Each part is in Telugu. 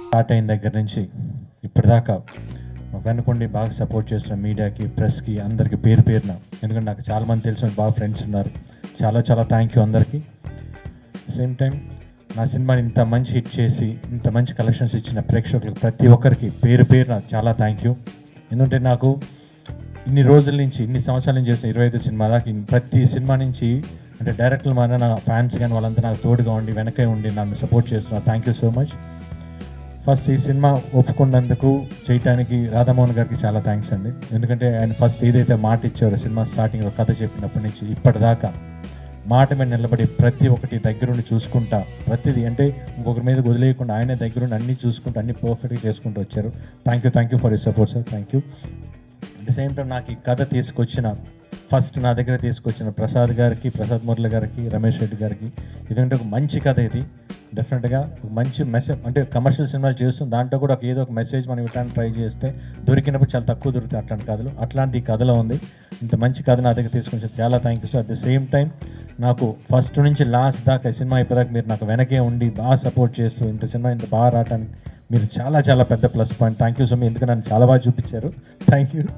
స్టార్ట్ అయిన దగ్గర నుంచి ఇప్పటిదాకా మా వెనుకొండి బాగా సపోర్ట్ చేస్తున్న మీడియాకి ప్రెస్కి అందరికీ పేరు పేరున ఎందుకంటే నాకు చాలామంది తెలిసిన బాగా ఫ్రెండ్స్ ఉన్నారు చాలా చాలా థ్యాంక్ యూ అందరికీ సేమ్ టైం నా సినిమాని ఇంత మంచి హిట్ చేసి ఇంత మంచి కలెక్షన్స్ ఇచ్చిన ప్రేక్షకులకు ప్రతి ఒక్కరికి పేరు పేరున చాలా థ్యాంక్ యూ ఎందుకంటే నాకు ఇన్ని రోజుల నుంచి ఇన్ని సంవత్సరాల నుంచి చేసిన ఇరవై ఐదు సినిమా దాకా ఇన్ ప్రతి సినిమా నుంచి అంటే డైరెక్టర్ మన నా ఫ్యాన్స్ కానీ వాళ్ళంతా నాకు తోడుగా ఉండి వెనకే ఉండి నన్ను సపోర్ట్ చేస్తున్నారు thank you so much first ఈ సినిమా ఒప్పుకున్నందుకు చేయటానికి రాధామోహన్ గారికి చాలా థ్యాంక్స్ అండి ఎందుకంటే ఆయన ఫస్ట్ ఏదైతే మాట ఇచ్చారో సినిమా స్టార్టింగ్లో కథ చెప్పినప్పటి నుంచి ఇప్పటిదాకా మాట మీద నిలబడి ప్రతి ఒక్కటి దగ్గరుండి చూసుకుంటా ప్రతిదీ అంటే ఇంకొకరి మీద వదిలేయకుండా ఆయనే దగ్గరుండి అన్ని చూసుకుంటూ అన్ని పర్ఫెక్ట్గా చేసుకుంటూ వచ్చారు thank you thank you for you support sir thank you at the same time నాకు ఈ కథ తీసుకొచ్చిన ఫస్ట్ నా దగ్గర తీసుకొచ్చిన ప్రసాద్ గారికి ప్రసాద్ మురళి గారికి రమేష్ రెడ్డి గారికి ఎందుకంటే ఒక మంచి కథ ఇది డెఫినెట్గా ఒక మంచి మెసేజ్ అంటే కమర్షియల్ సినిమాలు చేస్తాం దాంట్లో కూడా ఒక ఏదో ఒక మెసేజ్ మనం ఇవ్వడానికి ట్రై చేస్తే దొరికినప్పుడు చాలా తక్కువ దొరుకుతాయి అట్లాంటి కథలు అట్లాంటి ఈ కథలో ఉంది ఇంత మంచి కథ నా దగ్గర తీసుకొచ్చి చాలా thank you sir at the same time నాకు ఫస్ట్ నుంచి లాస్ట్ దాకా ఈ సినిమా అయిపోయాక మీరు నాకు వెనకే ఉండి బాగా సపోర్ట్ చేస్తూ ఇంత సినిమా ఇంత బాగా రావడానికి మీరు చాలా చాలా పెద్ద plus point thank you so much ఎందుకంటే నన్ను చాలా బాగా చూపించారు thank you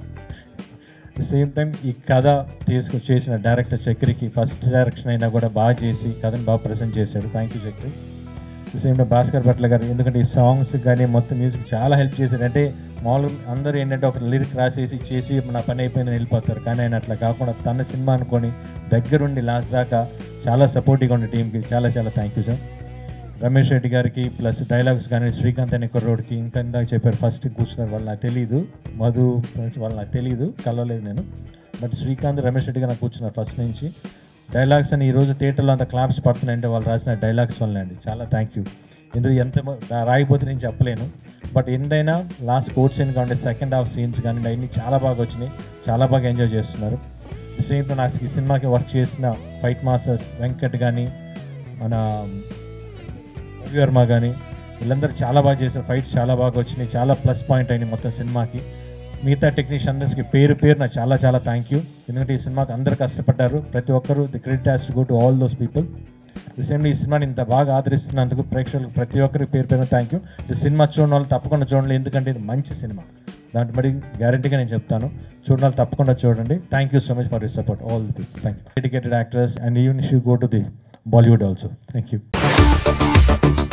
the same time ఈ కథ తీసుకొచ్చి చేసిన డైరెక్టర్ చక్రికి ఫస్ట్ డైరెక్షన్ అయినా కూడా బాగా చేసి కథను బాగా ప్రజెంట్ చేశాడు thank you Chakri the same time Bhaskar Bhatla garu ఎందుకంటే ఈ సాంగ్స్ కానీ మొత్తం మ్యూజిక్ చాలా హెల్ప్ చేశారు అంటే మామూలుగా అందరూ ఏంటంటే ఒక లిరిక్ రాసేసి చేసి నా పని అయిపోయిందని వెళ్ళిపోతారు కానీ ఆయన అట్లా కాకుండా తన సినిమా అనుకొని దగ్గరుండి లాస్ట్ దాకా చాలా సపోర్టివ్గా ఉండే టీంకి చాలా చాలా thank you sir Ramesh Reddy గారికి ప్లస్ డైలాగ్స్ కానీ శ్రీకాంత్ అనే కుర్రోడికి ఇంకా ఇందాక చెప్పారు ఫస్ట్ కూర్చున్నారు వాళ్ళు నాకు తెలియదు మధు వాళ్ళు నాకు తెలియదు కలవలేదు నేను బట్ శ్రీకాంత్ రమేష్ రెడ్డి గారు నాకు కూర్చున్నారు ఫస్ట్ నుంచి డైలాగ్స్ అని ఈరోజు థియేటర్లో అంత క్లాప్స్ పడుతున్నాయంటే వాళ్ళు రాసిన డైలాగ్స్ వల్లే అండి చాలా థ్యాంక్ యూ ఎందుకు ఎంత మ- రా- రాయిపోతే నేను చెప్పలేను బట్ ఎంతైనా లాస్ట్ కోర్ట్ సీన్ కావండి సెకండ్ హాఫ్ సీన్స్ కానీ అవన్నీ చాలా బాగా వచ్చినాయి చాలా బాగా ఎంజాయ్ చేస్తున్నారు సేమ్ తో నాకు ఈ సినిమాకి వర్క్ చేసిన ఫైట్ మాస్టర్స్ వెంకట్ కానీ మన రవి వర్మ కానీ వీళ్ళందరూ చాలా బాగా చేశారు ఫైట్స్ చాలా బాగా వచ్చినాయి చాలా ప్లస్ పాయింట్ అయినాయి మొత్తం సినిమాకి మిగతా టెక్నీషియన్స్కి పేరు పేరు నాకు చాలా చాలా థ్యాంక్ యూ ఎందుకంటే ఈ సినిమాకి అందరూ కష్టపడ్డారు ప్రతి ఒక్కరు the credit has to go to all those people the same ఈ సినిమాని ఇంత బాగా ఆదరిస్తున్నందుకు ప్రేక్షకులకు ప్రతి ఒక్కరికి పేరు పేరు థ్యాంక్ యూ ఈ సినిమా చూడడం వాళ్ళు తప్పకుండా చూడండి ఎందుకంటే ఇది మంచి సినిమా దాంట్లో మరి గ్యారంటీగా నేను చెప్తాను చూడడం వాళ్ళు తప్పకుండా చూడండి thank you so much for you support all the people thank you dedicated actors and even shoo go to the Bollywood also thank you